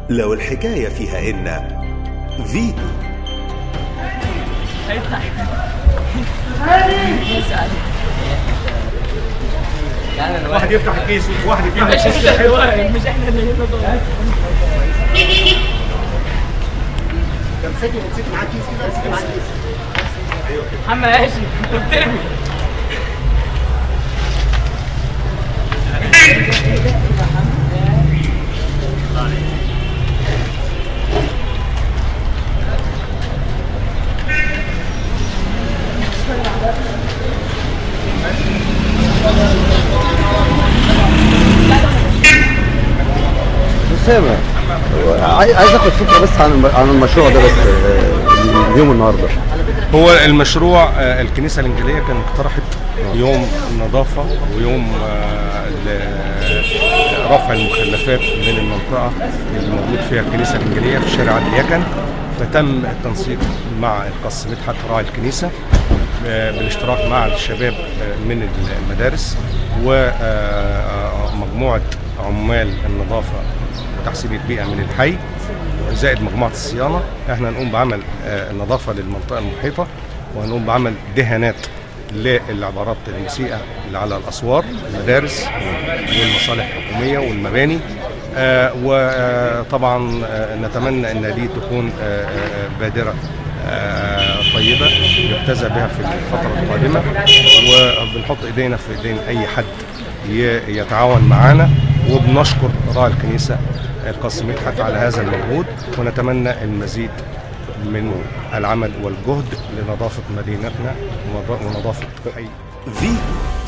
لو الحكاية فيها إن فيتو واحد يفتح الكيس وواحد يفتح الكيس مش احنا اللي هنا دول امسكي امسكي معاك كيس كده امسكي معاك كيس محمد هاشم انت بترمي اسامه عاي- عايز اخد فكره بس عن الم- عن المشروع ده بس آه، اليوم النهارده هو المشروع آه، الكنيسه الانجيليه كانت اقترحت يوم النظافه ويوم آه، ل- رفع المخلفات من المنطقه اللي موجود فيها الكنيسه الانجيليه في شارع اليكن فتم التنسيق مع القس مدحت راعي الكنيسه آه، بالاشتراك مع الشباب آه، من المدارس ومجموعه عمال النظافه وتحسين البيئه من الحي زائد مجموعه الصيانه احنا هنقوم بعمل آه، النظافه للمنطقه المحيطه وهنقوم بعمل دهانات للعبارات المسيئه اللي على الاسوار المدارس والمصالح الحكوميه والمباني آه، وطبعا آه، نتمنى ان دي تكون آه، آه، بادره آه، طيبه يبتزى بها في الفتره القادمه وبنحط ايدينا في ايدين اي حد ي- يتعاون معنا وبنشكر راعي الكنيسه القس مدحت على هذا المجهود ونتمنى المزيد من العمل والجهد لنظافه مدينتنا ونظافه حي فيتو